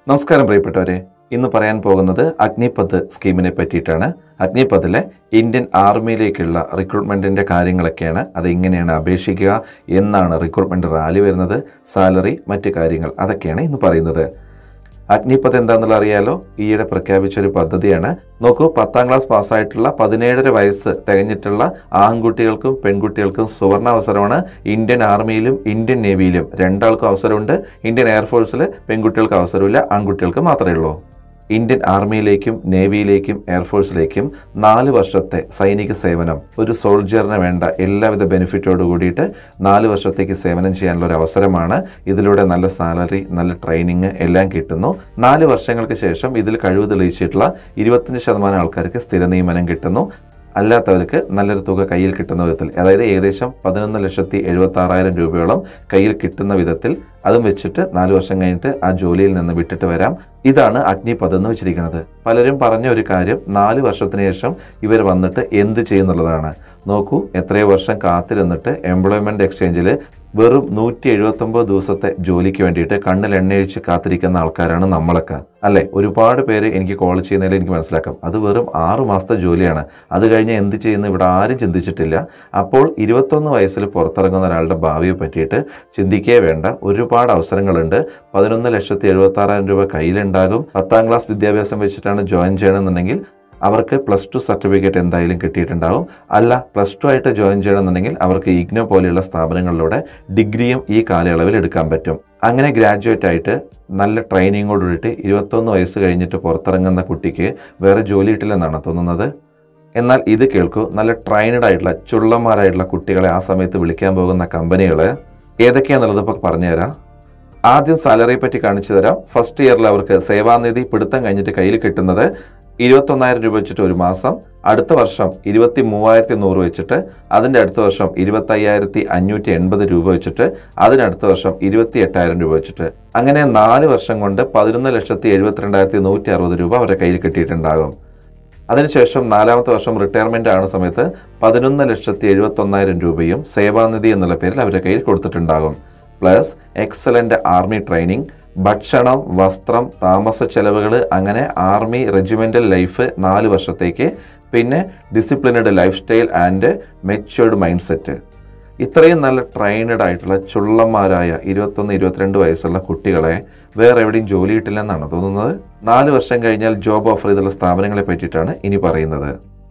നമസ്കാരം പ്രിയപ്പെട്ടവരെ ഇന്ന് പറയാൻ പോകുന്നത് അഗ്നിപഥ് സ്കീമിനെ പറ്റിയിട്ടാണ് അഗ്നിപഥിലെ ഇന്ത്യൻ ആർമിയിലേക്കുള്ള റിക്രൂട്ട്മെന്റിന്റെ കാര്യങ്ങളൊക്കെയാണ് അത് എങ്ങനെയാണ് അപേക്ഷിക്കുക എന്നാണ് റിക്രൂട്ട്മെന്റ് റാലി വരുന്നത് സാലറി മറ്റു കാര്യങ്ങൾ അതൊക്കെയാണ് ഇന്ന് പറയുന്നത് അഗ്നിപഥ് എന്താണെന്നുള്ള അറിയാലോ ഈയിടെ പ്രഖ്യാപിച്ച ഒരു പദ്ധതിയാണ് നോക്കൂ പത്താം ക്ലാസ് പാസ്സായിട്ടുള്ള പതിനേഴര വയസ്സ് തികഞ്ഞിട്ടുള്ള ആൺകുട്ടികൾക്കും പെൺകുട്ടികൾക്കും സുവർണ അവസരമാണ് ഇന്ത്യൻ ആർമിയിലും ഇന്ത്യൻ നേവിയിലും രണ്ടാൾക്കും അവസരമുണ്ട് ഇന്ത്യൻ എയർഫോഴ്സിൽ പെൺകുട്ടികൾക്ക് അവസരമില്ല ആൺകുട്ടികൾക്ക് മാത്രമേ ഉള്ളൂ ഇന്ത്യൻ ആർമിയിലേക്കും നേവിയിലേക്കും എയർഫോഴ്സിലേക്കും നാല് വർഷത്തെ സൈനിക സേവനം ഒരു സോൾജറിന് വേണ്ട എല്ലാവിധ ബെനിഫിറ്റോട് കൂടിയിട്ട് നാല് വർഷത്തേക്ക് സേവനം ചെയ്യാനുള്ള ഒരു അവസരമാണ് ഇതിലൂടെ നല്ല സാലറി നല്ല ട്രെയിനിങ് എല്ലാം കിട്ടുന്നു നാല് വർഷങ്ങൾക്ക് ശേഷം ഇതിൽ കഴിവ് തെളിയിച്ചിട്ടുള്ള ഇരുപത്തഞ്ച് ശതമാനം ആൾക്കാർക്ക് സ്ഥിര നിയമനം കിട്ടുന്നു അല്ലാത്തവർക്ക് നല്ലൊരു തുക കയ്യിൽ കിട്ടുന്ന വിധത്തിൽ അതായത് ഏകദേശം പതിനൊന്ന് ലക്ഷത്തി എഴുപത്തി ആറായിരം രൂപയോളം കയ്യിൽ കിട്ടുന്ന വിധത്തിൽ അതും വെച്ചിട്ട് നാല് വർഷം കഴിഞ്ഞിട്ട് ആ ജോലിയിൽ നിന്ന് വിട്ടിട്ട് വരാം ഇതാണ് അഗ്നിപഥ് എന്ന് വെച്ചിരിക്കുന്നത് പലരും പറഞ്ഞ ഒരു കാര്യം നാല് വർഷത്തിന് ശേഷം ഇവർ വന്നിട്ട് എന്ത് ചെയ്യുന്നുള്ളതാണ് നോക്കൂ എത്രയോ വർഷം കാത്തിരുന്നിട്ട് എംപ്ലോയ്മെന്റ് എക്സ്ചേഞ്ചിൽ വെറും നൂറ്റി എഴുപത്തൊമ്പത് ദിവസത്തെ ജോലിക്ക് വേണ്ടിയിട്ട് കണ്ണിൽ എണ്ണയൊഴിച്ച് കാത്തിരിക്കുന്ന ആൾക്കാരാണ് നമ്മളൊക്കെ അല്ലെ ഒരുപാട് പേര് എനിക്ക് കോൾ ചെയ്യുന്നതിൽ എനിക്ക് മനസ്സിലാക്കാം അത് വെറും ആറ് മാസത്തെ ജോലിയാണ് അത് കഴിഞ്ഞ് എന്ത് ചെയ്യുന്നു ഇവിടെ ആരും ചിന്തിച്ചിട്ടില്ല അപ്പോൾ ഇരുപത്തൊന്ന് വയസ്സിൽ പുറത്തിറങ്ങുന്ന ഒരാളുടെ ഭാവിയെ പറ്റിയിട്ട് ചിന്തിക്കേ വേണ്ട ഒരുപാട് അവസരങ്ങളുണ്ട് പതിനൊന്ന് ലക്ഷത്തി എഴുപത്തി ആറായിരം രൂപ കയ്യിലുണ്ടാകും പത്താം ക്ലാസ് വിദ്യാഭ്യാസം വെച്ചിട്ടാണ് ജോയിൻ ചെയ്യണമെന്നുണ്ടെങ്കിൽ അവർക്ക് പ്ലസ് ടു സർട്ടിഫിക്കറ്റ് എന്തായാലും കിട്ടിയിട്ടുണ്ടാവും അല്ല പ്ലസ് ടു ആയിട്ട് ജോയിൻ ചെയ്യണമെന്നുണ്ടെങ്കിൽ അവർക്ക് ഇഗ്നോ പോലെയുള്ള സ്ഥാപനങ്ങളിലൂടെ ഡിഗ്രിയും ഈ കാലയളവിൽ എടുക്കാൻ പറ്റും അങ്ങനെ ഗ്രാജുവേറ്റ് ആയിട്ട് നല്ല ട്രെയിനിങ്ങോട് കൂടിയിട്ട് ഇരുപത്തൊന്ന് വയസ്സ് കഴിഞ്ഞിട്ട് പുറത്തിറങ്ങുന്ന കുട്ടിക്ക് വേറെ ജോലി കിട്ടില്ലെന്നാണ് തോന്നുന്നത് എന്നാൽ ഇത് കേൾക്കൂ നല്ല ട്രെയിനഡ് ആയിട്ടുള്ള ചുള്ളന്മാരായിട്ടുള്ള കുട്ടികളെ ആ സമയത്ത് വിളിക്കാൻ പോകുന്ന കമ്പനികൾ ഏതൊക്കെയാണെന്നുള്ളത് ഇപ്പോൾ പറഞ്ഞുതരാം ആദ്യം സാലറിയെ പറ്റി കാണിച്ചു തരാം ഫസ്റ്റ് ഇയറിൽ അവർക്ക് സേവാനിധി പിടുത്തം കഴിഞ്ഞിട്ട് കയ്യിൽ കിട്ടുന്നത് ഇരുപത്തൊന്നായിരം രൂപ വെച്ചിട്ട് ഒരു മാസം അടുത്ത വർഷം ഇരുപത്തി മൂവായിരത്തി നൂറ് വെച്ചിട്ട് അതിൻ്റെ അടുത്ത വർഷം ഇരുപത്തയ്യായിരത്തി അഞ്ഞൂറ്റി എൺപത് രൂപ വെച്ചിട്ട് അതിനടുത്ത വർഷം ഇരുപത്തി എട്ടായിരം രൂപ വെച്ചിട്ട് അങ്ങനെ നാല് വർഷം കൊണ്ട് പതിനൊന്ന് ലക്ഷത്തി എഴുപത്തിരണ്ടായിരത്തി നൂറ്റി അറുപത് രൂപ അവരുടെ കയ്യിൽ കിട്ടിയിട്ടുണ്ടാകും അതിനുശേഷം നാലാമത്തെ വർഷം റിട്ടയർമെന്റ് ആവുന്ന സമയത്ത് പതിനൊന്ന് ലക്ഷത്തി എഴുപത്തൊന്നായിരം രൂപയും സേവാനിധി എന്നുള്ള പേരിൽ അവരുടെ കയ്യിൽ കൊടുത്തിട്ടുണ്ടാകും പ്ലസ് എക്സലന്റ് ആർമി ട്രെയിനിങ് ഭക്ഷണം വസ്ത്രം താമസ ചെലവുകൾ അങ്ങനെ ആർമി റെജിമെന്റൽ ലൈഫ് നാല് വർഷത്തേക്ക് പിന്നെ disciplined lifestyle and matured mindset ഇത്രയും നല്ല ട്രെയിനഡ് ആയിട്ടുള്ള ചുള്ളന്മാരായ ഇരുപത്തൊന്ന് ഇരുപത്തിരണ്ട് വയസ്സുള്ള കുട്ടികളെ വേറെ എവിടെയും ജോലി കിട്ടില്ലെന്നാണ് തോന്നുന്നത് നാല് വർഷം കഴിഞ്ഞാൽ ജോബ് ഓഫർ ചെയ്തുള്ള സ്ഥാപനങ്ങളെ പറ്റിയിട്ടാണ് ഇനി പറയുന്നത്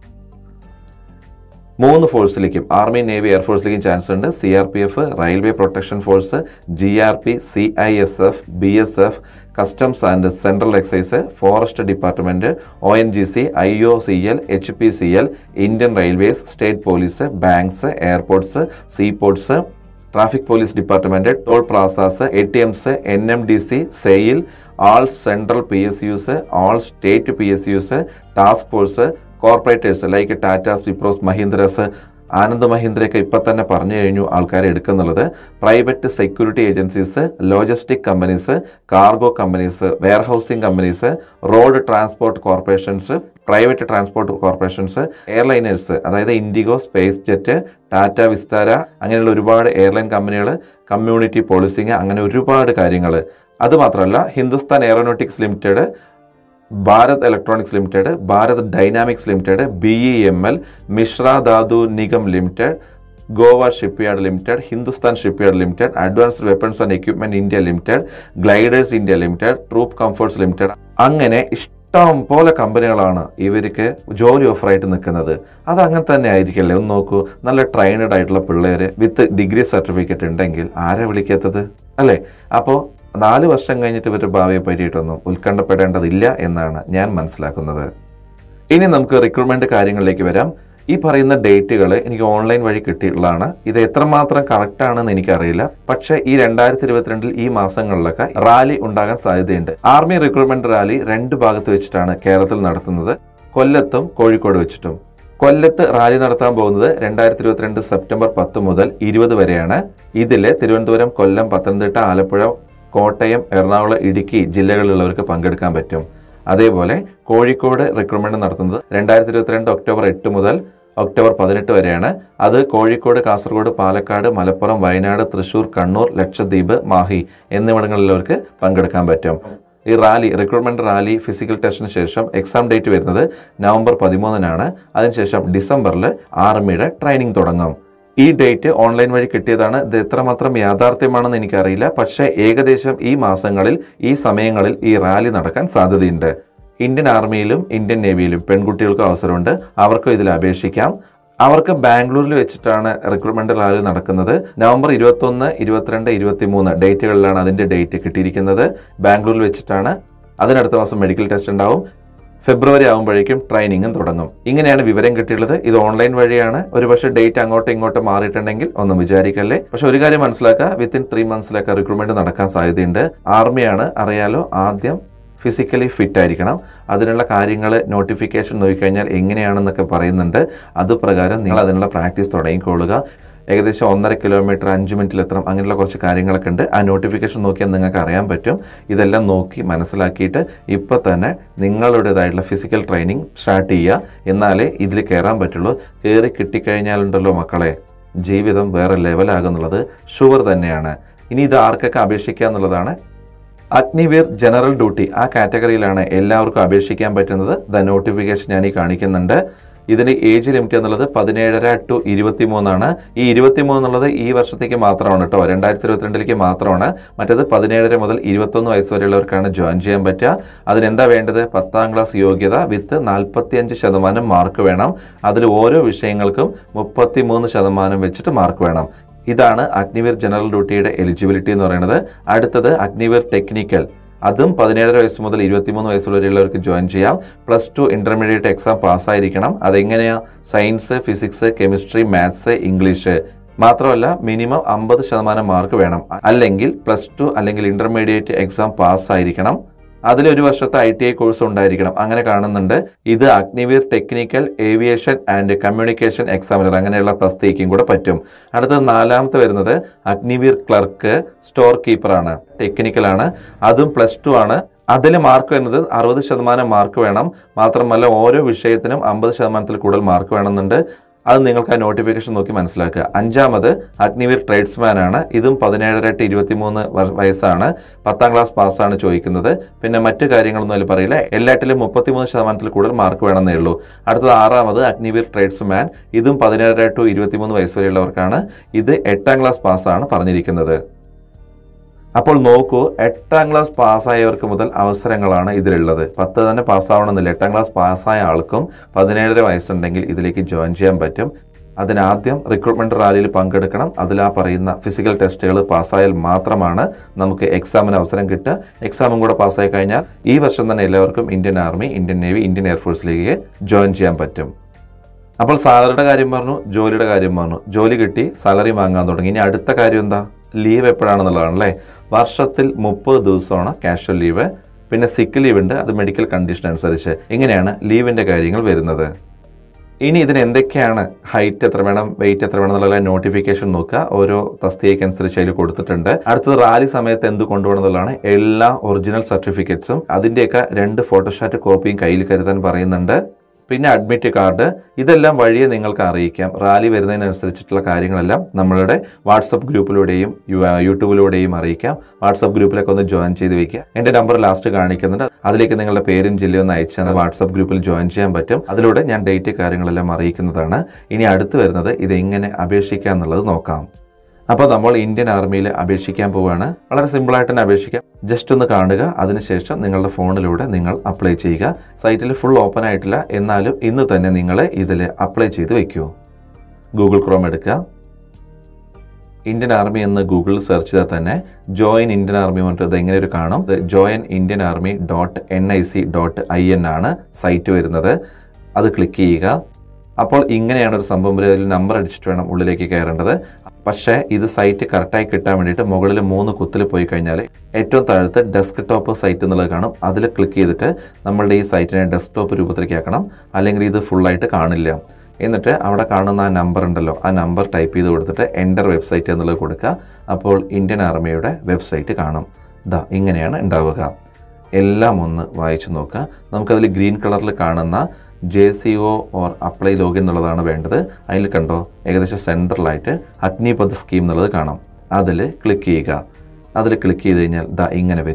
മൂന്ന് ഫോഴ്സിലേക്കും ആർമി നേവി എയർഫോഴ്സിലേക്കും ചാൻസ് ഉണ്ട് C R P F railway protection force G R P C I S F B S F customs and central excise forest department O N G C I O C L H P C L Indian railways state police banks airports seaports traffic police department toll plazas A T Ms N M D C SAIL all central P S use all state P S Us task force corporators like Tata സിപ്രോസ് മഹീന്ദ്രസ് ആനന്ദ് മഹീന്ദ്രയൊക്കെ ഇപ്പം തന്നെ പറഞ്ഞു കഴിഞ്ഞു ആൾക്കാരെ എടുക്കുന്നുള്ളത് private security agencies logistic companies cargo companies warehousing companies road transport corporations private transport corporations airliners അതായത് IndiGo SpiceJet Tata Vistara അങ്ങനെയുള്ള ഒരുപാട് എയർലൈൻ കമ്പനികൾ കമ്മ്യൂണിറ്റി പോളിസിങ് അങ്ങനെ ഒരുപാട് കാര്യങ്ങൾ അതുമാത്രമല്ല Hindustan aeronautics limited Bharat electronics limited Bharat dynamics limited B E M L Mishra Dhatu Nigam limited Goa shipyard limited Hindustan shipyard limited advanced weapons and equipment India limited gliders India limited troop comforts limited അങ്ങനെ ഇഷ്ടം പോലെ കമ്പനികളാണ് ഇവർക്ക് ജോലി ഓഫറായിട്ട് നിൽക്കുന്നത് അത് അങ്ങനെ തന്നെ ആയിരിക്കല്ലേ ഒന്ന് നോക്കൂ നല്ല ട്രെയിനഡ് ആയിട്ടുള്ള പിള്ളേർ വിത്ത് ഡിഗ്രി സർട്ടിഫിക്കറ്റ് ഉണ്ടെങ്കിൽ ആരെ വിളിക്കാത്തത് അല്ലേ അപ്പോൾ നാല് വർഷം കഴിഞ്ഞിട്ട് ഇവരുടെ ഭാവിയെ പറ്റിയിട്ടൊന്നും ഉത്കണ്ഠപ്പെടേണ്ടതില്ല എന്നാണ് ഞാൻ മനസ്സിലാക്കുന്നത് ഇനി നമുക്ക് റിക്രൂട്ട്മെന്റ് കാര്യങ്ങളിലേക്ക് വരാം ഈ പറയുന്ന ഡേറ്റുകൾ എനിക്ക് ഓൺലൈൻ വഴി കിട്ടിയിട്ടുള്ളതാണ് ഇത് എത്രമാത്രം കറക്റ്റ് ആണെന്ന് എനിക്കറിയില്ല പക്ഷേ ഈ രണ്ടായിരത്തി ഇരുപത്തിരണ്ടിൽ ഈ മാസങ്ങളിലൊക്കെ റാലി ഉണ്ടാകാൻ സാധ്യതയുണ്ട് ആർമി റിക്രൂട്ട്മെന്റ് റാലി രണ്ട് ഭാഗത്ത് വെച്ചിട്ടാണ് കേരളത്തിൽ നടത്തുന്നത് കൊല്ലത്തും കോഴിക്കോട് വെച്ചിട്ടും കൊല്ലത്ത് റാലി നടത്താൻ പോകുന്നത് രണ്ടായിരത്തി ഇരുപത്തിരണ്ട് സെപ്റ്റംബർ പത്ത് മുതൽ ഇരുപത് വരെയാണ് ഇതിൽ തിരുവനന്തപുരം കൊല്ലം പത്തനംതിട്ട ആലപ്പുഴ കോട്ടയം എറണാകുളം ഇടുക്കി ജില്ലകളിലുള്ളവർക്ക് പങ്കെടുക്കാൻ പറ്റും അതേപോലെ കോഴിക്കോട് റിക്രൂട്ട്മെന്റ് നടത്തുന്നത് രണ്ടായിരത്തി ഇരുപത്തിരണ്ട് ഒക്ടോബർ എട്ട് മുതൽ ഒക്ടോബർ പതിനെട്ട് വരെയാണ് അത് കോഴിക്കോട് കാസർഗോഡ് പാലക്കാട് മലപ്പുറം വയനാട് തൃശൂർ കണ്ണൂർ ലക്ഷദ്വീപ് മാഹി എന്നിവിടങ്ങളിലുള്ളവർക്ക് പങ്കെടുക്കാൻ പറ്റും ഈ റാലി റിക്രൂട്ട്മെന്റ് റാലി ഫിസിക്കൽ ടെസ്റ്റിന് ശേഷം എക്സാം ഡേറ്റ് വരുന്നത് നവംബർ പതിമൂന്നിനാണ് അതിനുശേഷം ഡിസംബറിൽ ആർമിയുടെ ട്രെയിനിങ് തുടങ്ങും ഈ ഡേറ്റ് ഓൺലൈൻ വഴി കിട്ടിയതാണ് ഇത് എത്രമാത്രം യാഥാർത്ഥ്യമാണെന്ന് എനിക്കറിയില്ല പക്ഷേ ഏകദേശം ഈ മാസങ്ങളിൽ ഈ സമയങ്ങളിൽ ഈ റാലി നടക്കാൻ സാധ്യതയുണ്ട് ഇന്ത്യൻ ആർമിയിലും ഇന്ത്യൻ നേവിയിലും പെൺകുട്ടികൾക്ക് അവസരമുണ്ട് അവർക്കും ഇതിൽ അപേക്ഷിക്കാം അവർക്ക് ബാംഗ്ലൂരിൽ വെച്ചിട്ടാണ് റിക്രൂട്ട്മെന്റ് റാലി നടക്കുന്നത് നവംബർ ഇരുപത്തൊന്ന് ഇരുപത്തിരണ്ട് ഇരുപത്തി മൂന്ന് ഡേറ്റുകളിലാണ് അതിന്റെ ഡേറ്റ് കിട്ടിയിരിക്കുന്നത് ബാംഗ്ലൂരിൽ വെച്ചിട്ടാണ് അതിനടുത്ത മാസം മെഡിക്കൽ ടെസ്റ്റ് ഉണ്ടാവും ഫെബ്രുവരി ആകുമ്പോഴേക്കും ട്രെയിനിങ്ങും തുടങ്ങും ഇങ്ങനെയാണ് വിവരം കിട്ടിയുള്ളത് ഇത് ഓൺലൈൻ വഴിയാണ് ഒരുപക്ഷെ ഡേറ്റ് അങ്ങോട്ടും ഇങ്ങോട്ടും മാറിയിട്ടുണ്ടെങ്കിൽ ഒന്നും വിചാരിക്കല്ലേ പക്ഷെ ഒരു കാര്യം മനസ്സിലാക്കുക വിത്തിൻ ത്രീ മന്ത്സിലൊക്കെ റിക്രൂട്ട്മെന്റ് നടക്കാൻ സാധ്യതയുണ്ട് ആർമിയാണ് അറിയാലോ ആദ്യം ഫിസിക്കലി ഫിറ്റ് ആയിരിക്കണം അതിനുള്ള കാര്യങ്ങൾ നോട്ടിഫിക്കേഷൻ നോക്കിക്കഴിഞ്ഞാൽ എങ്ങനെയാണെന്നൊക്കെ പറയുന്നുണ്ട് അതുപ്രകാരം നിങ്ങൾ അതിനുള്ള പ്രാക്ടീസ് തുടങ്ങിക്കൊള്ളുക ഏകദേശം ഒന്നര കിലോമീറ്റർ അഞ്ച് മിനിറ്റിൽ എത്തണം അങ്ങനെയുള്ള കുറച്ച് കാര്യങ്ങളൊക്കെ ഉണ്ട് ആ നോട്ടിഫിക്കേഷൻ നോക്കിയാൽ നിങ്ങൾക്ക് അറിയാൻ പറ്റും ഇതെല്ലാം നോക്കി മനസ്സിലാക്കിയിട്ട് ഇപ്പോൾ തന്നെ നിങ്ങളുടേതായിട്ടുള്ള ഫിസിക്കൽ ട്രെയിനിങ് സ്റ്റാർട്ട് ചെയ്യുക എന്നാലേ ഇതിൽ കയറാൻ പറ്റുള്ളൂ കയറി കിട്ടിക്കഴിഞ്ഞാലുണ്ടല്ലോ മക്കളെ ജീവിതം വേറെ ലെവലാകുന്നുള്ളത് ഷുവർ തന്നെയാണ് ഇനി ഇത് ആർക്കൊക്കെ അപേക്ഷിക്കുക എന്നുള്ളതാണ് അഗ്നിവീർ ജനറൽ ഡ്യൂട്ടി ആ കാറ്റഗറിയിലാണ് എല്ലാവർക്കും അപേക്ഷിക്കാൻ പറ്റുന്നത് ദ നോട്ടിഫിക്കേഷൻ ഞാൻ ഈ കാണിക്കുന്നുണ്ട് ഇതിന് ഏജ് ലിമിറ്റ് എന്നുള്ളത് പതിനേഴര ടു ഇരുപത്തി മൂന്നാണ് ഈ ഇരുപത്തി മൂന്ന് എന്നുള്ളത് ഈ വർഷത്തേക്ക് മാത്രമാണ് കേട്ടോ രണ്ടായിരത്തി ഇരുപത്തിരണ്ടിലേക്ക് മാത്രമാണ് മറ്റേത് പതിനേഴര മുതൽ ഇരുപത്തൊന്ന് വയസ്സ് വരെയുള്ളവർക്കാണ് ജോയിൻ ചെയ്യാൻ പറ്റുക അതിനെന്താ വേണ്ടത് പത്താം ക്ലാസ് യോഗ്യത വിത്ത് നാൽപ്പത്തിയഞ്ച് ശതമാനം മാർക്ക് വേണം അതിൽ ഓരോ വിഷയങ്ങൾക്കും മുപ്പത്തി മൂന്ന് ശതമാനം വെച്ചിട്ട് മാർക്ക് വേണം ഇതാണ് അഗ്നിവീർ ജനറൽ ഡ്യൂട്ടിയുടെ എലിജിബിലിറ്റി എന്ന് പറയുന്നത് അടുത്തത് അഗ്നിവീർ ടെക്നിക്കൽ അതും പതിനേഴര വയസ്സ് മുതൽ ഇരുപത്തിമൂന്ന് വയസ്സ് വരെയുള്ളവർക്ക് ജോയിൻ ചെയ്യാം പ്ലസ് ടു ഇന്റർമീഡിയറ്റ് എക്സാം പാസ്സായിരിക്കണം അതെങ്ങനെയാ science physics chemistry maths English മാത്രമല്ല മിനിമം അമ്പത് ശതമാനം മാർക്ക് വേണം അല്ലെങ്കിൽ പ്ലസ് ടു അല്ലെങ്കിൽ ഇന്റർമീഡിയറ്റ് എക്സാം പാസ്സായിരിക്കണം അതിൽ ഒരു വർഷത്തെ ഐ ടി ഐ കോഴ്സ് ഉണ്ടായിരിക്കണം അങ്ങനെ കാണുന്നുണ്ട് ഇത് Agniveer technical aviation and communication examiner അങ്ങനെയുള്ള തസ്തിക്കും കൂടെ പറ്റും അടുത്തത് നാലാമത്തെ വരുന്നത് അഗ്നിവീർ ക്ലർക്ക് സ്റ്റോർ കീപ്പറാണ് ടെക്നിക്കലാണ് അതും പ്ലസ് ടു ആണ് അതിൽ മാർക്ക് വരുന്നത് അറുപത് ശതമാനം മാർക്ക് വേണം മാത്രമല്ല ഓരോ വിഷയത്തിനും അമ്പത് ശതമാനത്തിൽ കൂടുതൽ മാർക്ക് വേണമെന്നുണ്ട് അത് നിങ്ങൾക്ക് ആ നോട്ടിഫിക്കേഷൻ നോക്കി മനസ്സിലാക്കുക അഞ്ചാമത് അഗ്നിവീർ ട്രേഡ്സ്മാൻ ആണ് ഇതും പതിനേഴര ടു ഇരുപത്തിമൂന്ന് വ- വയസ്സാണ് പത്താം ക്ലാസ് പാസ്സാണ് ചോദിക്കുന്നത് പിന്നെ മറ്റു കാര്യങ്ങളൊന്നും അതിൽ പറയില്ല എല്ലാറ്റിലും മുപ്പത്തിമൂന്ന് ശതമാനത്തിൽ കൂടുതൽ മാർക്ക് വേണമെന്നേ ഉള്ളൂ അടുത്തത് ആറാമത് അഗ്നിവീർ ട്രേഡ്സ്മാൻ ഇതും പതിനേഴര ടു ഇരുപത്തിമൂന്ന് വയസ്സ് വരെയുള്ളവർക്കാണ് ഇത് എട്ടാം ക്ലാസ് പാസ്സാണ് പറഞ്ഞിരിക്കുന്നത് അപ്പോൾ നോക്കൂ എട്ടാം ക്ലാസ് പാസ്സായവർക്ക് മുതൽ അവസരങ്ങളാണ് ഇതിലുള്ളത് പത്ത് തന്നെ പാസ്സാവണമെന്നില്ല എട്ടാം ക്ലാസ് പാസ്സായ ആൾക്കും പതിനേഴര വയസ്സുണ്ടെങ്കിൽ ഇതിലേക്ക് ജോയിൻ ചെയ്യാൻ പറ്റും അതിനാദ്യം റിക്രൂട്ട്മെന്റ് റാലിയിൽ പങ്കെടുക്കണം അതിൽ ആ പറയുന്ന ഫിസിക്കൽ ടെസ്റ്റുകൾ പാസ്സായാൽ മാത്രമാണ് നമുക്ക് എക്സാമിന് അവസരം കിട്ടുക എക്സാമും കൂടെ പാസ്സായി കഴിഞ്ഞാൽ ഈ വർഷം തന്നെ എല്ലാവർക്കും Indian army Indian navy Indian എയർഫോഴ്സിലേക്ക് ജോയിൻ ചെയ്യാൻ പറ്റും അപ്പോൾ സാലറിയുടെ കാര്യം പറഞ്ഞു ജോലിയുടെ കാര്യം പറഞ്ഞു ജോലി കിട്ടി സാലറി വാങ്ങാൻ തുടങ്ങി ഇനി അടുത്ത കാര്യം എന്താ ലീവ് എപ്പോഴാണെന്നുള്ളതാണ് അല്ലേ വർഷത്തിൽ മുപ്പത് ദിവസമാണ് കാഷ്വൽ ലീവ് പിന്നെ സിക്ക് ലീവ് ഉണ്ട് അത് മെഡിക്കൽ കണ്ടീഷൻ അനുസരിച്ച് ഇങ്ങനെയാണ് ലീവിൻ്റെ കാര്യങ്ങൾ വരുന്നത് ഇനി ഇതിന് എന്തൊക്കെയാണ് ഹൈറ്റ് എത്ര വേണം വെയിറ്റ് എത്ര വേണം എന്നുള്ള നോട്ടിഫിക്കേഷൻ നോക്കുക ഓരോ തസ്തികയ്ക്ക് അനുസരിച്ച് അതിൽ കൊടുത്തിട്ടുണ്ട് അടുത്തത് റാലി സമയത്ത് എന്ത് കൊണ്ടുപോകണം എന്നുള്ളതാണ് എല്ലാ ഒറിജിനൽ സർട്ടിഫിക്കറ്റ്സും അതിൻ്റെയൊക്കെ രണ്ട് ഫോട്ടോസ്റ്റാറ്റ് കോപ്പിയും കയ്യിൽ കരുതാൻ പറയുന്നുണ്ട് പിന്നെ അഡ്മിറ്റ് കാർഡ് ഇതെല്ലാം വഴിയെ നിങ്ങൾക്ക് അറിയിക്കാം റാലി വരുന്നതിനനുസരിച്ചിട്ടുള്ള കാര്യങ്ങളെല്ലാം നമ്മളുടെ വാട്സപ്പ് ഗ്രൂപ്പിലൂടെയും യു- യൂട്യൂബിലൂടെയും അറിയിക്കാം വാട്സപ്പ് ഗ്രൂപ്പിലൊക്കെ ഒന്ന് ജോയിൻ ചെയ്ത് വെക്കുക എൻ്റെ നമ്പർ ലാസ്റ്റ് കാണിക്കുന്നുണ്ട് അതിലേക്ക് നിങ്ങളുടെ പേരും ജില്ലയും ഒന്ന് അയച്ചാൽ വാട്സപ്പ് ഗ്രൂപ്പിൽ ജോയിൻ ചെയ്യാൻ പറ്റും അതിലൂടെ ഞാൻ ഡേറ്റ് കാര്യങ്ങളെല്ലാം അറിയിക്കുന്നതാണ് ഇനി അടുത്ത് വരുന്നത് ഇത് എങ്ങനെ അപേക്ഷിക്കാം എന്നുള്ളത് നോക്കാം അപ്പോൾ നമ്മൾ ഇന്ത്യൻ ആർമിയിൽ അപേക്ഷിക്കാൻ പോവുകയാണ് വളരെ സിമ്പിളായിട്ട് തന്നെ അപേക്ഷിക്കാം ജസ്റ്റ് ഒന്ന് കാണുക അതിനുശേഷം നിങ്ങളുടെ ഫോണിലൂടെ നിങ്ങൾ അപ്ലൈ ചെയ്യുക സൈറ്റിൽ ഫുൾ ഓപ്പൺ ആയിട്ടില്ല എന്നാലും ഇന്ന് തന്നെ നിങ്ങൾ ഇതിൽ അപ്ലൈ ചെയ്ത് വെക്കൂ ഗൂഗിൾ ക്രോം എടുക്കുക ഇന്ത്യൻ ആർമി എന്ന് ഗൂഗിളിൽ സെർച്ച് ചെയ്താൽ തന്നെ ജോയിൻ ഇന്ത്യൻ ആർമി പറഞ്ഞിട്ട് ഇത് എങ്ങനെ ഒരു കാണും join Indian army dot N I C dot I N ആണ് സൈറ്റ് വരുന്നത് അത് ക്ലിക്ക് ചെയ്യുക അപ്പോൾ ഇങ്ങനെയാണ് ഒരു സംഭവം വരിക. അതിൽ നമ്പർ അടിച്ചിട്ട് വേണം ഉള്ളിലേക്ക് കയറേണ്ടത് പക്ഷേ ഇത് സൈറ്റ് കറക്റ്റായി കിട്ടാൻ വേണ്ടിയിട്ട് മുകളിൽ മൂന്ന് കുത്തിൽ പോയി കഴിഞ്ഞാൽ ഏറ്റവും താഴത്ത് ഡെസ്ക് ടോപ്പ് സൈറ്റ് എന്നുള്ളത് കാണും അതിൽ ക്ലിക്ക് ചെയ്തിട്ട് നമ്മളുടെ ഈ സൈറ്റിനെ ഡെസ്ക്ടോപ്പ് രൂപത്തിലേക്ക് ആക്കണം അല്ലെങ്കിൽ ഇത് ഫുള്ളായിട്ട് കാണില്ല എന്നിട്ട് അവിടെ കാണുന്ന ആ നമ്പർ ഉണ്ടല്ലോ ആ നമ്പർ ടൈപ്പ് ചെയ്ത് കൊടുത്തിട്ട് എൻ്റർ വെബ്സൈറ്റ് എന്നുള്ളത് കൊടുക്കുക അപ്പോൾ ഇന്ത്യൻ ആർമിയുടെ വെബ്സൈറ്റ് കാണും ദാ ഇങ്ങനെയാണ് ഉണ്ടാവുക എല്ലാം ഒന്ന് വായിച്ചു നോക്കുക നമുക്കതിൽ ഗ്രീൻ കളറിൽ കാണുന്ന J C O or apply login എന്നുള്ളതാണ് വേണ്ടത് അതിൽ കണ്ടോ ഏകദേശം സെൻട്രലായിട്ട് അഗ്നിപഥ് സ്കീം എന്നുള്ളത് കാണാം അതിൽ ക്ലിക്ക് ചെയ്യുക അതിൽ ക്ലിക്ക് ചെയ്ത് കഴിഞ്ഞാൽ ദാ ഇങ്ങനെ വരും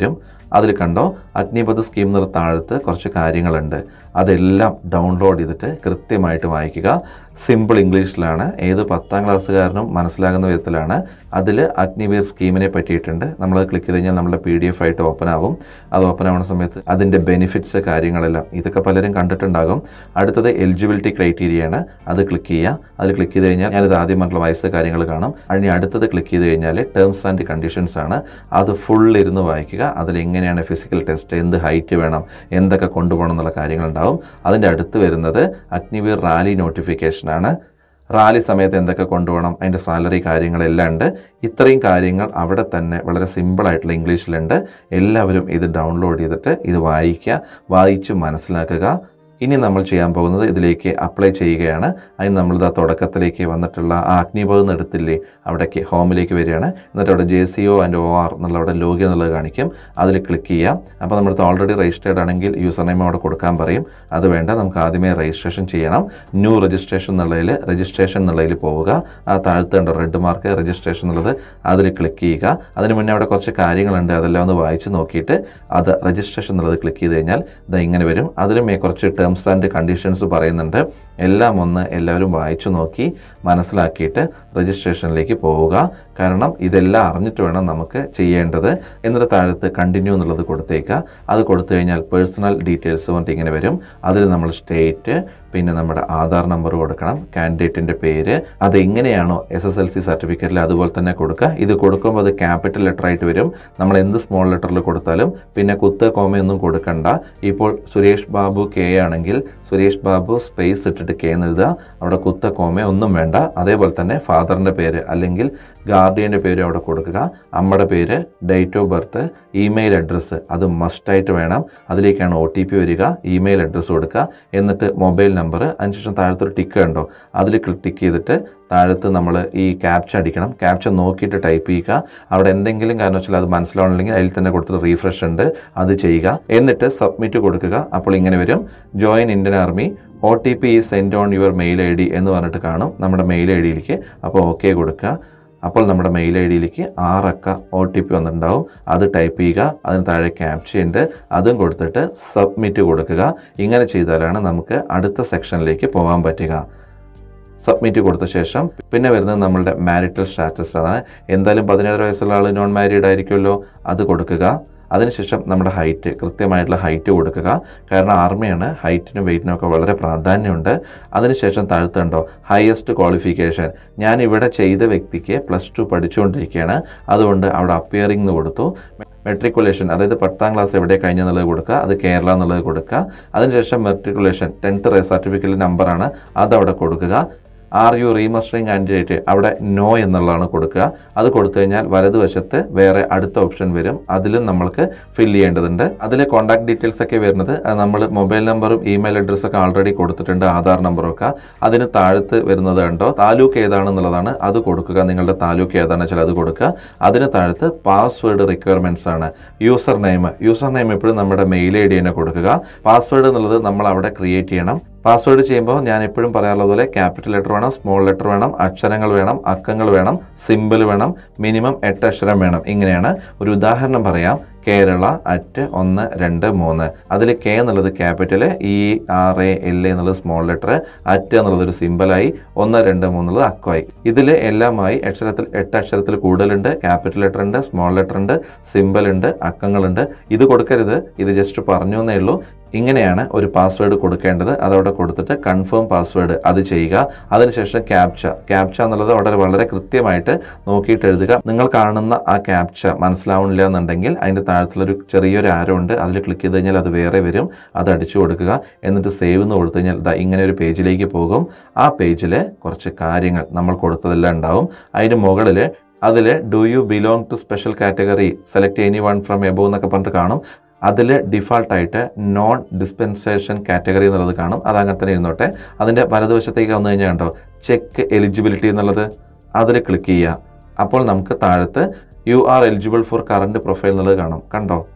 അതിൽ കണ്ടോ അഗ്നിപഥ് സ്കീം എന്ന താഴത്ത് കുറച്ച് കാര്യങ്ങളുണ്ട് അതെല്ലാം ഡൗൺലോഡ് ചെയ്തിട്ട് കൃത്യമായിട്ട് വായിക്കുക സിമ്പിൾ ഇംഗ്ലീഷിലാണ് ഏത് പത്താം ക്ലാസ്സുകാരനും മനസ്സിലാകുന്ന വിധത്തിലാണ് അതിൽ അഗ്നിവീർ സ്കീമിനെ പറ്റിയിട്ടുണ്ട് നമ്മളത് ക്ലിക്ക് ചെയ്ത് കഴിഞ്ഞാൽ നമ്മുടെ പി ഡി എഫ് ആയിട്ട് ഓപ്പൺ ആവും അത് ഓപ്പൺ ആവുന്ന സമയത്ത് അതിൻ്റെ ബെനിഫിറ്റ്സ് കാര്യങ്ങളെല്ലാം ഇതൊക്കെ പലരും കണ്ടിട്ടുണ്ടാകും അടുത്തത് എലിജിബിലിറ്റി ക്രൈറ്റീരിയയാണ് അത് ക്ലിക്ക് ചെയ്യുക അതിൽ ക്ലിക്ക് ചെയ്ത് കഴിഞ്ഞാൽ ഞാനിത് ആദ്യം പറഞ്ഞ വയസ്സ് കാര്യങ്ങൾ കാണും അതിന് അടുത്തത് ക്ലിക്ക് ചെയ്ത് കഴിഞ്ഞാൽ ടേംസ് ആൻഡ് കണ്ടീഷൻസ് ആണ് അത് ഫുൾ ഇരുന്ന് വായിക്കുക അതിൽ എങ്ങനെയാണ് ഫിസിക്കൽ ടെസ്റ്റ് എന്ത് ഹൈറ്റ് വേണം എന്തൊക്കെ കൊണ്ടുപോകണം എന്നുള്ള കാര്യങ്ങളുണ്ടാവും അതിൻ്റെ അടുത്ത് വരുന്നത് അഗ്നിവീർ റാലി നോട്ടിഫിക്കേഷനാണ് റാലി സമയത്ത് എന്തൊക്കെ കൊണ്ടുപോകണം അതിൻ്റെ സാലറി കാര്യങ്ങളെല്ലാം ഉണ്ട് ഇത്രയും കാര്യങ്ങൾ അവിടെ തന്നെ വളരെ സിമ്പിളായിട്ടുള്ള ഇംഗ്ലീഷിലുണ്ട് എല്ലാവരും ഇത് ഡൗൺലോഡ് ചെയ്തിട്ട് ഇത് വായിക്കുക വായിച്ച് മനസ്സിലാക്കുക ഇനി നമ്മൾ ചെയ്യാൻ പോകുന്നത് ഇതിലേക്ക് അപ്ലൈ ചെയ്യുകയാണ് അതിന് നമ്മളിത് ആ തുടക്കത്തിലേക്ക് വന്നിട്ടുള്ള ആ അഗ്നിപഥം എടുത്തില്ലേ അവിടേക്ക് ഹോമിലേക്ക് വരികയാണ് എന്നിട്ട് അവിടെ J C O and O R എന്നുള്ള അവിടെ ലോഗി എന്നുള്ളത് കാണിക്കും അതിൽ ക്ലിക്ക് ചെയ്യാം അപ്പോൾ നമ്മളത് ഓൾറെഡി രജിസ്റ്റേർഡ് ആണെങ്കിൽ യൂസർ നെയിം അവിടെ കൊടുക്കാൻ പറയും അത് വേണ്ട നമുക്ക് ആദ്യമേ രജിസ്ട്രേഷൻ ചെയ്യണം ന്യൂ രജിസ്ട്രേഷൻ എന്നുള്ളതിൽ രജിസ്ട്രേഷൻ എന്നുള്ളതിൽ പോവുക ആ താഴ്ത്തേണ്ട റെഡ് മാർക്ക് രജിസ്ട്രേഷൻ എന്നുള്ളത് അതിൽ ക്ലിക്ക് ചെയ്യുക അതിന് മുന്നേ അവിടെ കുറച്ച് കാര്യങ്ങളുണ്ട് അതെല്ലാം ഒന്ന് വായിച്ച് നോക്കിയിട്ട് അത് രജിസ്ട്രേഷൻ എന്നുള്ളത് ക്ലിക്ക് ചെയ്ത് കഴിഞ്ഞാൽ ഇത് ഇങ്ങനെ വരും അതിലും കുറച്ച് ടേംസ് ആൻഡ് കണ്ടീഷൻസ് പറയുന്നുണ്ട് എല്ലാം ഒന്ന് എല്ലാവരും വായിച്ചു നോക്കി മനസ്സിലാക്കിയിട്ട് രജിസ്ട്രേഷനിലേക്ക് പോവുക കാരണം ഇതെല്ലാം അറിഞ്ഞിട്ട് വേണം നമുക്ക് ചെയ്യേണ്ടത് എന്നിട്ട് താഴത്ത് കണ്ടിന്യൂ എന്നുള്ളത് കൊടുത്തേക്കുക അത് കൊടുത്തു കഴിഞ്ഞാൽ പേഴ്സണൽ ഡീറ്റെയിൽസ് കൊണ്ട് ഇങ്ങനെ വരും അതിൽ നമ്മൾ സ്റ്റേറ്റ് പിന്നെ നമ്മുടെ ആധാർ നമ്പർ കൊടുക്കണം കാൻഡിഡേറ്റിൻ്റെ പേര് അത് എങ്ങനെയാണോ എസ് എസ് എൽ സി സർട്ടിഫിക്കറ്റിൽ അതുപോലെ തന്നെ കൊടുക്കുക ഇത് കൊടുക്കുമ്പോൾ അത് ക്യാപിറ്റൽ ലെറ്റർ ആയിട്ട് വരും നമ്മൾ എന്ത് സ്മോൾ ലെറ്ററിൽ കൊടുത്താലും പിന്നെ കുത്ത് കോമയൊന്നും കൊടുക്കണ്ട ഇപ്പോൾ സുരേഷ് ബാബു കെ ആണെങ്കിൽ സുരേഷ് ബാബു സ്പേസ് ഇട്ടിട്ട് കെ എന്ന് എഴുതുക അവിടെ കുത്ത കോമ ഒന്നും വേണ്ട അതേപോലെ തന്നെ ഫാദറിൻ്റെ പേര് അല്ലെങ്കിൽ ഗാർഡിയൻ്റെ പേര് അവിടെ കൊടുക്കുക അമ്മയുടെ പേര് date of birth email address അത് മസ്റ്റായിട്ട് വേണം അതിലേക്കാണ് ഒ ടി പി വരിക ഇമെയിൽ അഡ്രസ്സ് കൊടുക്കുക എന്നിട്ട് മൊബൈൽ നമ്പർ അതിനുശേഷം താഴത്തൊരു ടിക്ക് കണ്ടോ അതിൽ ടിക്ക് ചെയ്തിട്ട് താഴത്ത് നമ്മൾ ഈ ക്യാപ്ച അടിക്കണം ക്യാപ്ച നോക്കിയിട്ട് ടൈപ്പ് ചെയ്യുക അവിടെ എന്തെങ്കിലും കാരണവശാൽ അത് മനസ്സിലാവണമെങ്കിൽ അതിൽ തന്നെ കൊടുത്തിട്ട് റീഫ്രഷ് ഉണ്ട് അത് ചെയ്യുക എന്നിട്ട് സബ്മിറ്റ് കൊടുക്കുക അപ്പോൾ ഇങ്ങനെ വരും join Indian army O T P send on your mail I D എന്ന് പറഞ്ഞിട്ട് കാണും നമ്മുടെ മെയിൽ ഐ ഡിയിലേക്ക് അപ്പോൾ ഓക്കെ കൊടുക്കുക അപ്പോൾ നമ്മുടെ മെയിൽ ഐ ഡിയിലേക്ക് ആറക്ക ഒ ടി പി വന്നിട്ടുണ്ടാവും അത് ടൈപ്പ് ചെയ്യുക അതിന് താഴെ ക്യാപ്ച ഉണ്ട് അതും കൊടുത്തിട്ട് സബ്മിറ്റ് കൊടുക്കുക ഇങ്ങനെ ചെയ്താലാണ് നമുക്ക് അടുത്ത സെക്ഷനിലേക്ക് പോകാൻ പറ്റുക സബ്മിറ്റ് കൊടുത്ത ശേഷം പിന്നെ വരുന്നത് നമ്മളുടെ മാരിറ്റൽ സ്റ്റാറ്റസ് ആണ് എന്തായാലും പതിനേഴര വയസ്സുള്ള ആൾ നോൺ മാരീഡ് ആയിരിക്കുമല്ലോ അത് കൊടുക്കുക അതിനുശേഷം നമ്മുടെ ഹൈറ്റ് കൃത്യമായിട്ടുള്ള ഹൈറ്റ് കൊടുക്കുക കാരണം ആർമിയാണ് ഹൈറ്റിനും വെയിറ്റിനും ഒക്കെ വളരെ പ്രാധാന്യമുണ്ട് അതിനുശേഷം താഴ്ത്തുണ്ടോ ഹയസ്റ്റ് ക്വാളിഫിക്കേഷൻ ഞാൻ ഇവിടെ ചെയ്ത വ്യക്തിക്ക് പ്ലസ് ടു പഠിച്ചുകൊണ്ടിരിക്കുകയാണ് അതുകൊണ്ട് അവിടെ അപ്പിയറിംഗ് എന്ന് കൊടുത്തു മെട്രിക്കുലേഷൻ അതായത് പത്താം ക്ലാസ് എവിടെ കഴിഞ്ഞെന്നുള്ളത് കൊടുക്കുക അത് കേരള എന്നുള്ളത് കൊടുക്കുക അതിനുശേഷം മെട്രിക്കുലേഷൻ ടെൻത്ത് സർട്ടിഫിക്കറ്റ് നമ്പറാണ് അത് അവിടെ കൊടുക്കുക ആർ യു റീമസ്റ്ററിങ് കാൻഡിഡേറ്റ് അവിടെ നോ എന്നുള്ളതാണ് കൊടുക്കുക അത് കൊടുത്തു കഴിഞ്ഞാൽ വലതുവശത്ത് വേറെ അടുത്ത ഓപ്ഷൻ വരും അതിലും നമ്മൾക്ക് ഫില്ല് ചെയ്യേണ്ടതുണ്ട് അതിൽ കോൺടാക്ട് ഡീറ്റെയിൽസ് ഒക്കെ വരുന്നത് നമ്മൾ മൊബൈൽ നമ്പറും ഇമെയിൽ അഡ്രസ്സും ഒക്കെ ആൾറെഡി കൊടുത്തിട്ടുണ്ട് ആധാർ നമ്പറും ഒക്കെ അതിന് താഴത്ത് വരുന്നത് കണ്ടോ താലൂക്ക് ഏതാണെന്നുള്ളതാണ് അത് കൊടുക്കുക നിങ്ങളുടെ താലൂക്ക് ഏതാണെന്ന് വെച്ചാൽ അത് കൊടുക്കുക അതിന് താഴത്ത് പാസ്വേഡ് റിക്വയർമെൻറ്റ്സ് ആണ് യൂസർ നെയിം യൂസർ നെയിം എപ്പോഴും നമ്മുടെ മെയിൽ ഐ ഡി തന്നെ കൊടുക്കുക പാസ്വേഡ് എന്നുള്ളത് നമ്മൾ അവിടെ ക്രിയേറ്റ് ചെയ്യണം പാസ്വേഡ് ചെയ്യുമ്പോൾ ഞാൻ എപ്പോഴും പറയാറുള്ളത് പോലെ ക്യാപിറ്റൽ ലെറ്റർ വേണം സ്മോൾ ലെറ്റർ വേണം അക്ഷരങ്ങൾ വേണം അക്കങ്ങൾ വേണം സിമ്പിൾ വേണം മിനിമം എട്ട് അക്ഷരം വേണം ഇങ്ങനെയാണ് ഒരു ഉദാഹരണം പറയാം കേരള അറ്റ് ഒന്ന് രണ്ട് മൂന്ന് അതിൽ കെ എന്നുള്ളത് capital E R A L എന്നുള്ളത് സ്മോൾ ലെറ്റർ അറ്റ് എന്നുള്ളത് ഒരു സിമ്പിളായി ഒന്ന് രണ്ട് മൂന്നുള്ളത് അക്കമായി ഇതിൽ എല്ലാമായി അക്ഷരത്തിൽ എട്ട് അക്ഷരത്തിൽ കൂടുതലുണ്ട് ക്യാപിറ്റൽ ലെറ്റർ ഉണ്ട് സ്മോൾ ലെറ്റർ ഉണ്ട് സിമ്പിൾ ഉണ്ട് അക്കങ്ങളുണ്ട് ഇത് കൊടുക്കരുത് ഇത് ജസ്റ്റ് പറഞ്ഞു എന്നേ ഉള്ളൂ ഇങ്ങനെയാണ് ഒരു പാസ്വേഡ് കൊടുക്കേണ്ടത് അതവിടെ കൊടുത്തിട്ട് കൺഫേം പാസ്വേഡ് അത് ചെയ്യുക അതിനുശേഷം ക്യാപ്ച ക്യാപ്ച എന്നുള്ളത് അവിടെ വളരെ കൃത്യമായിട്ട് നോക്കിയിട്ട് എഴുതുക നിങ്ങൾ കാണുന്ന ആ ക്യാപ്ച മനസ്സിലാവുന്നില്ല എന്നുണ്ടെങ്കിൽ അതിൻ്റെ താഴത്തിലൊരു ചെറിയൊരു ആരോ ഉണ്ട് അതിൽ ക്ലിക്ക് ചെയ്ത് കഴിഞ്ഞാൽ അത് വേറെ വരും അത് അടിച്ചു കൊടുക്കുക എന്നിട്ട് സേവ് എന്ന് കൊടുത്തു കഴിഞ്ഞാൽ ദാ ഇങ്ങനെ ഒരു പേജിലേക്ക് പോകും ആ പേജിൽ കുറച്ച് കാര്യങ്ങൾ നമ്മൾ കൊടുത്തതെല്ലാം ഉണ്ടാവും അതിന് മുകളിൽ അതിൽ do you belong to special category select any one from above എന്നൊക്കെ പറഞ്ഞിട്ട് കാണും അതിൽ ഡിഫാൾട്ടായിട്ട് നോൺ ഡിസ്പെൻസേഷൻ കാറ്റഗറി എന്നുള്ളത് കാണും അത് അങ്ങനെ തന്നെ ഇരുന്നോട്ടെ അതിൻ്റെ വലതുവശത്തേക്ക് വന്നു കഴിഞ്ഞാൽ കണ്ടോ ചെക്ക് എലിജിബിലിറ്റി എന്നുള്ളത് അതിൽ ക്ലിക്ക് ചെയ്യുക അപ്പോൾ നമുക്ക് താഴത്ത് you are eligible for current profile എന്നുള്ളത് കാണാം കണ്ടോ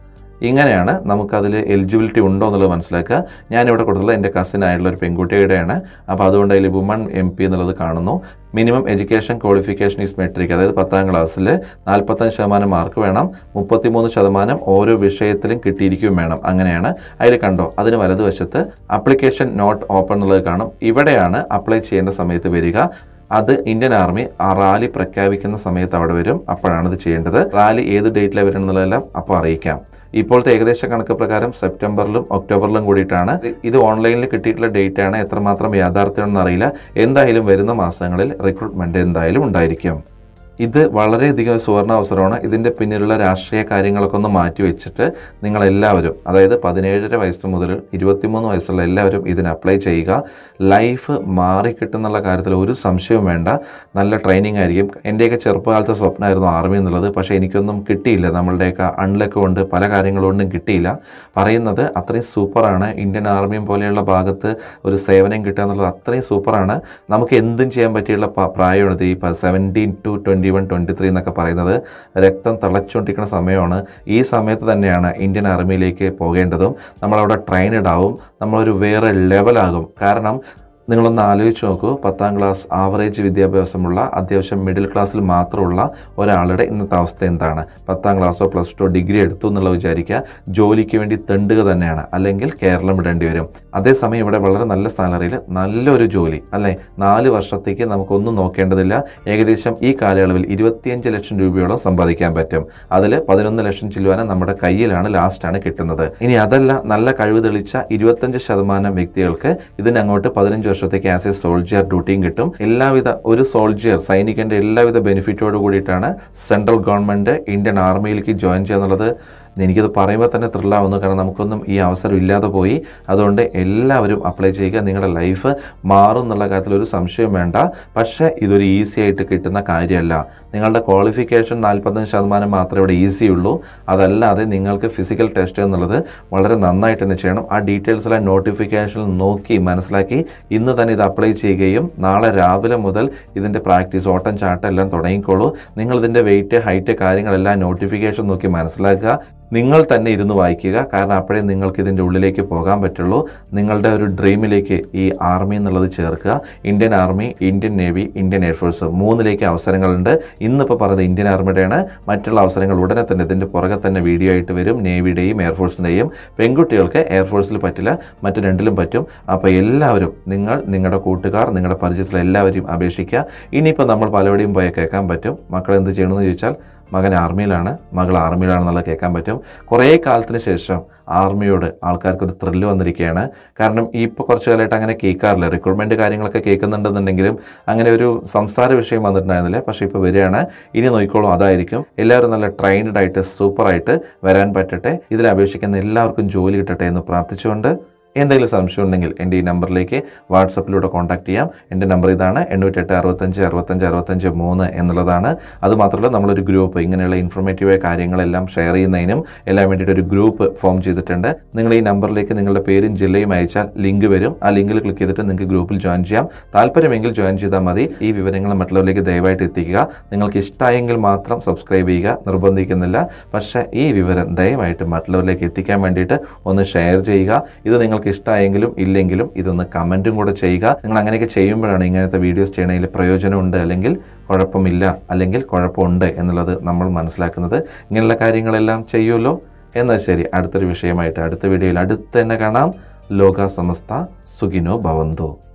ഇങ്ങനെയാണ് നമുക്കതിൽ എലിജിബിലിറ്റി ഉണ്ടോ എന്നുള്ളത് മനസ്സിലാക്കുക ഞാനിവിടെ കൊടുത്തുള്ളത് എൻ്റെ കസിൻ ആയിട്ടുള്ള ഒരു പെൺകുട്ടിയുടെയാണ് അപ്പോൾ അതുകൊണ്ട് അതിൽ വുമൺ എം പി എന്നുള്ളത് കാണുന്നു minimum education qualification is matric അതായത് പത്താം ക്ലാസ്സിൽ നാൽപ്പത്തഞ്ച് ശതമാനം മാർക്ക് വേണം മുപ്പത്തിമൂന്ന് ശതമാനം ഓരോ വിഷയത്തിലും കിട്ടിയിരിക്കുകയും വേണം അങ്ങനെയാണ് അതിൽ കണ്ടോ അതിന് വലതുവശത്ത് അപ്ലിക്കേഷൻ നോട്ട് ഓപ്പൺ എന്നുള്ളത് കാണും ഇവിടെയാണ് അപ്ലൈ ചെയ്യേണ്ട സമയത്ത് വരിക അത് ഇന്ത്യൻ ആർമി ആ റാലി പ്രഖ്യാപിക്കുന്ന സമയത്ത് അവിടെ വരും അപ്പോഴാണ് ഇത് ചെയ്യേണ്ടത് റാലി ഏത് ഡേറ്റിലാണ് വരുന്നത് എന്നുള്ളതെല്ലാം അപ്പോൾ അറിയിക്കാം ഇപ്പോഴത്തെ ഏകദേശ കണക്ക് പ്രകാരം സെപ്റ്റംബറിലും ഒക്ടോബറിലും കൂടിയിട്ടാണ് ഇത് ഇത് ഓൺലൈനിൽ കിട്ടിയിട്ടുള്ള ഡേറ്റ് ആണ് എത്രമാത്രം യാഥാർത്ഥ്യമാണെന്ന് അറിയില്ല എന്തായാലും വരുന്ന മാസങ്ങളിൽ റിക്രൂട്ട്മെന്റ് എന്തായാലും ഉണ്ടായിരിക്കും ഇത് വളരെയധികം സുവർണാവസരമാണ് ഇതിൻ്റെ പിന്നിലുള്ള രാഷ്ട്രീയ കാര്യങ്ങളൊക്കെ ഒന്ന് മാറ്റി വെച്ചിട്ട് നിങ്ങളെല്ലാവരും അതായത് പതിനേഴര വയസ്സ് മുതൽ ഇരുപത്തിമൂന്ന് വയസ്സുള്ള എല്ലാവരും ഇതിന് അപ്ലൈ ചെയ്യുക ലൈഫ് മാറിക്കിട്ടുന്നുള്ള കാര്യത്തിൽ ഒരു സംശയവും വേണ്ട നല്ല ട്രെയിനിങ് ആയിരിക്കും എൻ്റെയൊക്കെ ചെറുപ്പകാലത്തെ സ്വപ്നമായിരുന്നു ആർമി എന്നുള്ളത് പക്ഷേ എനിക്കൊന്നും കിട്ടിയില്ല നമ്മളുടെയൊക്കെ അൺലക്ക് കൊണ്ട് പല കാര്യങ്ങളുകൊണ്ടും കിട്ടിയില്ല പറയുന്നത് അത്രയും സൂപ്പറാണ് ഇന്ത്യൻ ആർമിയും പോലെയുള്ള ഭാഗത്ത് ഒരു സേവനം കിട്ടുക എന്നുള്ളത് അത്രയും സൂപ്പറാണ് നമുക്ക് എന്തും ചെയ്യാൻ പറ്റിയുള്ള പ- പ്രായമാണ് ഈ seventeen to twenty one twenty three എന്നൊക്കെ പറയുന്നത് രക്തം തിളച്ചുകൊണ്ടിരിക്കുന്ന സമയമാണ് ഈ സമയത്ത് തന്നെയാണ് ഇന്ത്യൻ ആർമിയിലേക്ക് പോകേണ്ടതും നമ്മളവിടെ ട്രെയിനഡ് ആവും നമ്മളൊരു വേറെ ലെവലാകും കാരണം നിങ്ങളൊന്ന് ആലോചിച്ച് നോക്കൂ പത്താം ക്ലാസ് ആവറേജ് വിദ്യാഭ്യാസമുള്ള അത്യാവശ്യം മിഡിൽ ക്ലാസ്സിൽ മാത്രമുള്ള ഒരാളുടെ ഇന്നത്തെ അവസ്ഥ എന്താണ് പത്താം ക്ലാസ്സോ പ്ലസ് ടു ഡിഗ്രി എടുത്തു എന്നുള്ളത് വിചാരിക്കുക ജോലിക്ക് വേണ്ടി തെണ്ടുക തന്നെയാണ് അല്ലെങ്കിൽ കേരളം വിടേണ്ടി വരും അതേസമയം ഇവിടെ വളരെ നല്ല സാലറിയിൽ നല്ലൊരു ജോലി അല്ലേ നാല് വർഷത്തേക്ക് നമുക്കൊന്നും നോക്കേണ്ടതില്ല ഏകദേശം ഈ കാലയളവിൽ ഇരുപത്തിയഞ്ച് ലക്ഷം രൂപയോളം സമ്പാദിക്കാൻ പറ്റും അതിൽ പതിനൊന്ന് ലക്ഷം ചില്ലുവാനും നമ്മുടെ കയ്യിലാണ് ലാസ്റ്റാണ് കിട്ടുന്നത് ഇനി അതല്ല നല്ല കഴിവ് തെളിച്ച ഇരുപത്തഞ്ച് ശതമാനം വ്യക്തികൾക്ക് ഇതിനങ്ങോട്ട് പതിനഞ്ച് വർഷത്തേക്ക് ആസ് എ സോൾജിയർ ഡ്യൂട്ടിയും കിട്ടും എല്ലാവിധ ഒരു സോൾജിയർ സൈനികന്റെ എല്ലാവിധ ബെനിഫിറ്റോട് കൂടിയിട്ടാണ് സെൻട്രൽ ഗവൺമെന്റ് ഇന്ത്യൻ ആർമിയിലേക്ക് ജോയിൻ ചെയ്യുന്നുള്ളത് എനിക്കത് പറയുമ്പോൾ തന്നെ ത്രില്ലാവുന്നു കാരണം നമുക്കൊന്നും ഈ അവസരം ഇല്ലാതെ പോയി അതുകൊണ്ട് എല്ലാവരും അപ്ലൈ ചെയ്യുക നിങ്ങളുടെ ലൈഫ് മാറും എന്നുള്ള കാര്യത്തിൽ ഒരു സംശയം വേണ്ട പക്ഷേ ഇതൊരു ഈസി ആയിട്ട് കിട്ടുന്ന കാര്യമല്ല നിങ്ങളുടെ ക്വാളിഫിക്കേഷൻ നാൽപ്പത്തഞ്ച് ശതമാനം മാത്രമേ ഇവിടെ ഈസി ഉള്ളൂ അതല്ലാതെ നിങ്ങൾക്ക് ഫിസിക്കൽ ടെസ്റ്റ് എന്നുള്ളത് വളരെ നന്നായിട്ട് തന്നെ ചെയ്യണം ആ ഡീറ്റെയിൽസിലെ നോട്ടിഫിക്കേഷൻ നോക്കി മനസ്സിലാക്കി ഇന്ന് തന്നെ ഇത് അപ്ലൈ ചെയ്യുകയും നാളെ രാവിലെ മുതൽ ഇതിൻ്റെ പ്രാക്ടീസ് ഓട്ടം ചാട്ടം എല്ലാം തുടങ്ങിക്കോളൂ നിങ്ങൾ ഇതിൻ്റെ വെയിറ്റ് ഹൈറ്റ് കാര്യങ്ങളെല്ലാം നോട്ടിഫിക്കേഷൻ നോക്കി മനസ്സിലാക്കുക നിങ്ങൾ തന്നെ ഇരുന്ന് വായിക്കുക കാരണം അപ്പോഴേ നിങ്ങൾക്ക് ഇതിൻ്റെ ഉള്ളിലേക്ക് പോകാൻ പറ്റുള്ളൂ നിങ്ങളുടെ ഒരു ഡ്രീമിലേക്ക് ഈ ആർമി എന്നുള്ളത് ചേർക്കുക Indian army Indian navy Indian air force മൂന്നിലേക്ക് അവസരങ്ങളുണ്ട് ഇന്നിപ്പോൾ പറയുന്നത് ഇന്ത്യൻ ആർമിയുടെയാണ് മറ്റുള്ള അവസരങ്ങൾ ഉടനെ തന്നെ ഇതിൻ്റെ പുറകെ തന്നെ വീഡിയോ ആയിട്ട് വരും നേവിയുടെയും എയർഫോഴ്സിൻ്റെയും പെൺകുട്ടികൾക്ക് എയർഫോഴ്സിൽ പറ്റില്ല മറ്റു രണ്ടിലും പറ്റും അപ്പോൾ എല്ലാവരും നിങ്ങൾ നിങ്ങളുടെ കൂട്ടുകാർ നിങ്ങളുടെ പരിചയത്തിൽ എല്ലാവരെയും അപേക്ഷിക്കുക ഇനിയിപ്പോൾ നമ്മൾ പലവിടെയും പോയി കേൾക്കാൻ പറ്റും മക്കൾ എന്ത് ചെയ്യണമെന്ന് ചോദിച്ചാൽ മകൻ ആർമിയിലാണ് മകൾ ആർമിയിലാണെന്നുള്ളത് കേൾക്കാൻ പറ്റും കുറേ കാലത്തിന് ശേഷം ആർമിയോട് ആൾക്കാർക്ക് ഒരു ത്രില്ല് വന്നിരിക്കുകയാണ് കാരണം ഈ ഇപ്പോൾ കുറച്ച് കാലമായിട്ട് അങ്ങനെ കേൾക്കാറില്ല റിക്രൂട്ട്മെൻറ്റ് കാര്യങ്ങളൊക്കെ കേൾക്കുന്നുണ്ടെന്നുണ്ടെങ്കിലും അങ്ങനെ ഒരു സംസാര വിഷയം വന്നിട്ടുണ്ടായിരുന്നില്ല പക്ഷേ ഇപ്പോൾ വരികയാണ് ഇനി നോക്കിക്കോളും അതായിരിക്കും എല്ലാവരും നല്ല ട്രെയിൻഡ് ആയിട്ട് സൂപ്പറായിട്ട് വരാൻ പറ്റട്ടെ ഇതിൽ അപേക്ഷിക്കുന്ന എല്ലാവർക്കും ജോലി കിട്ടട്ടെ എന്ന് പ്രാർത്ഥിച്ചുകൊണ്ട് എന്തെങ്കിലും സംശയം ഉണ്ടെങ്കിൽ എൻ്റെ ഈ നമ്പറിലേക്ക് വാട്സപ്പിലൂടെ കോൺടാക്ട് ചെയ്യാം എൻ്റെ നമ്പർ ഇതാണ് എണ്ണൂറ്റെട്ട് അറുപത്തഞ്ച് അറുപത്തഞ്ച് അറുപത്തഞ്ച് മൂന്ന് എന്നുള്ളതാണ് അതുമാത്രമല്ല നമ്മളൊരു ഗ്രൂപ്പ് ഇങ്ങനെയുള്ള ഇൻഫോർമേറ്റീവായ കാര്യങ്ങളെല്ലാം ഷെയർ ചെയ്യുന്നതിനും എല്ലാം വേണ്ടിയിട്ട് ഒരു ഗ്രൂപ്പ് ഫോം ചെയ്തിട്ടുണ്ട് നിങ്ങൾ ഈ നമ്പറിലേക്ക് നിങ്ങളുടെ പേരും ജില്ലയും അയച്ചാൽ ലിങ്ക് വരും ആ ലിങ്കിൽ ക്ലിക്ക് ചെയ്തിട്ട് നിങ്ങൾക്ക് ഗ്രൂപ്പിൽ ജോയിൻ ചെയ്യാം താല്പര്യമെങ്കിൽ ജോയിൻ ചെയ്താൽ മതി ഈ വിവരങ്ങൾ മറ്റുള്ളവരിലേക്ക് ദയവായിട്ട് എത്തിക്കുക നിങ്ങൾക്ക് ഇഷ്ടമായെങ്കിൽ മാത്രം സബ്സ്ക്രൈബ് ചെയ്യുക നിർബന്ധിക്കുന്നില്ല പക്ഷേ ഈ വിവരം ദയവായിട്ട് മറ്റുള്ളവരിലേക്ക് എത്തിക്കാൻ വേണ്ടിയിട്ട് ഒന്ന് ഷെയർ ചെയ്യുക ഇത് നിങ്ങൾക്ക് ഇഷ്ടമായെങ്കിലും ഇല്ലെങ്കിലും ഇതൊന്ന് കമൻറ്റും കൂടെ ചെയ്യുക നിങ്ങൾ അങ്ങനെയൊക്കെ ചെയ്യുമ്പോഴാണ് ഇങ്ങനത്തെ വീഡിയോസ് ചെയ്യണതിൽ പ്രയോജനമുണ്ട് അല്ലെങ്കിൽ കുഴപ്പമില്ല അല്ലെങ്കിൽ കുഴപ്പമുണ്ട് എന്നുള്ളത് നമ്മൾ മനസ്സിലാക്കുന്നത് ഇങ്ങനെയുള്ള കാര്യങ്ങളെല്ലാം ചെയ്യുമല്ലോ എന്നാൽ ശരി അടുത്തൊരു വിഷയമായിട്ട് അടുത്ത വീഡിയോയിൽ അടുത്ത് തന്നെ കാണാം ലോക സമസ്ത സുഖിനോ ഭവന്തോ